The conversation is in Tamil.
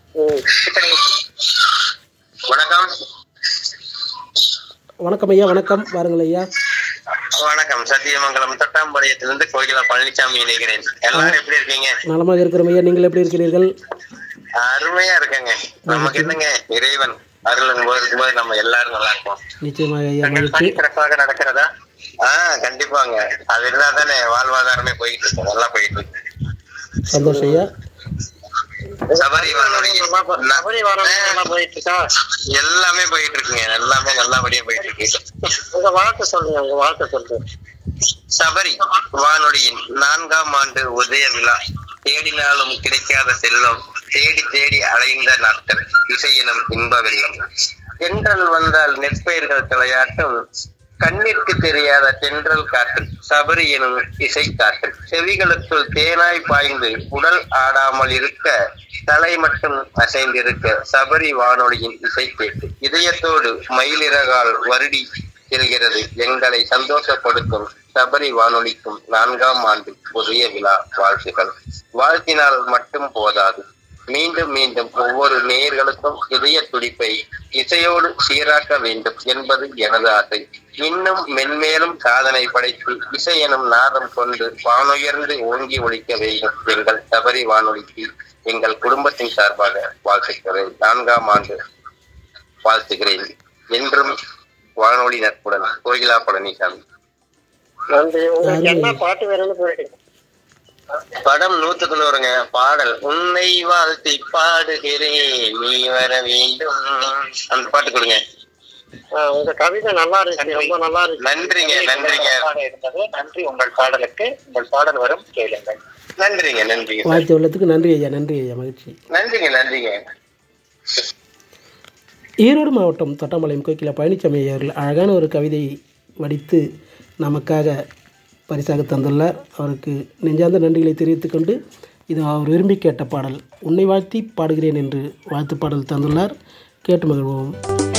ம். வணக்கம் வணக்கம் ஐயா வணக்கம் வாருங்கள் ஐயா வணக்கம் சத்தியமங்கலம் தொட்டாம்பாளையத்திலிருந்து கோகிலா பழனிசாமி இணைகிறேன் எல்லாரும் எப்படி இருக்கீங்க நலமாக இருக்கிறோம் ஐயா நீங்கள் எப்படி இருக்கிறீர்கள் அருமையா இருக்கங்க நமக்கு என்னங்க இறைவன் அருள் போது நம்ம எல்லாரும் நல்லா இருப்போம் நிச்சயமாக ஐயா உங்கள் மகிழ்ச்சி பணி சிறப்பாக நடக்கிறதா ஆஹ் கண்டிப்பாங்க அது இருந்தா தானே வாழ்வாதாரமே போயிட்டு இருக்கு நல்லா போயிட்டு இருக்கு சந்தோஷம் ஐயா சபரி வானொலியில் சபரி வாரம் நல்லா போயிட்டு இருக்கா எல்லாமே போயிட்டு இருக்குங்க எல்லாமே நல்லபடியா போயிட்டு இருக்கு உங்க வாழ்க்கை சொல்லுங்க உங்க வாழ்க்கை சொல்லுங்க சபரி வானொலியின் நான்காம் ஆண்டு உதய விழா தேடினாலும் கிடைக்காத செல்வம் தேடி தேடி அலைந்த நாட்கள் இசையினம் இன்ப வெள்ளம் தென்றல் வந்தால் நெற்பயிர்கள் தலையாட்டும் கண்ணிற்கு தெரியாத தென்றல் காற்று சபரி எனும் இசை காற்று செவிகளுக்குள் தேனாய் பாய்ந்து உடல் ஆடாமல் இருக்க தலை மட்டும் அசைந்திருக்க சபரி வானொலியின் இசை கேட்டு இதயத்தோடு மயிலிறகால் வருடி செல்கிறது எங்களை சந்தோஷப்படுத்தும் சபரி வானொலிக்கும் நான்காம் ஆண்டு புதிய விழா வாழ்த்துகள் வாழ்த்தினால் மட்டும் போதாது மீண்டும் மீண்டும் ஒவ்வொரு நேயர்களுக்கும் இதய துடிப்பை இசையோடு சீராக்க வேண்டும் என்பது எனது ஆசை இன்னும் மென்மேலும் சாதனை படைத்து இசை எனும் நாதம் கொண்டு வானுயர்ந்து ஓங்கி ஒழிக்க வேண்டும் எங்கள் சபரி வானொலிக்கு எங்கள் குடும்பத்தின் சார்பாக வாழ்த்துக்கிறேன் நான்காம் ஆண்டு வாழ்த்துகிறேன் என்றும் வானொலி நட்புடன் கோகிலா பழனிசாமி நன்றி உங்களுக்கு என்ன பாட்டு வேணும்னு போயிட்டு படம் நூத்துக்கு நூறுங்க பாடல் உன்னை வாழ்த்தி பாடுகிறேன் நீ வர வேண்டும் அந்த பாட்டு கொடுங்க உங்க கவிதை நல்லா இருக்கு ரொம்ப நல்லா இருக்கு நன்றிங்க நன்றிங்க இருந்தது நன்றி உங்கள் பாடலுக்கு உங்கள் பாடல் வரும் கேளுங்கள் நன்றிங்க நன்றிங்க வாழ்த்து உள்ளத்துக்கு நன்றி ஐயா நன்றி ஐயா மகிழ்ச்சி நன்றிங்க நன்றிங்க ஈரோடு மாவட்டம் தொட்டாம்பாளையம் கோக்கில பழனிசாமி ஐயா அவர்கள் அழகான ஒரு கவிதை வடித்து நமக்காக பரிசாக தந்துள்ளார் அவருக்கு நெஞ்சார்ந்த நன்றிகளை தெரிவித்துக் கொண்டு இது அவர் விரும்பி கேட்ட பாடல் உன்னை வாழ்த்தி பாடுகிறேன் என்று வாழ்த்து பாடல் தந்துள்ளார் கேட்டு மகிழ்வோம்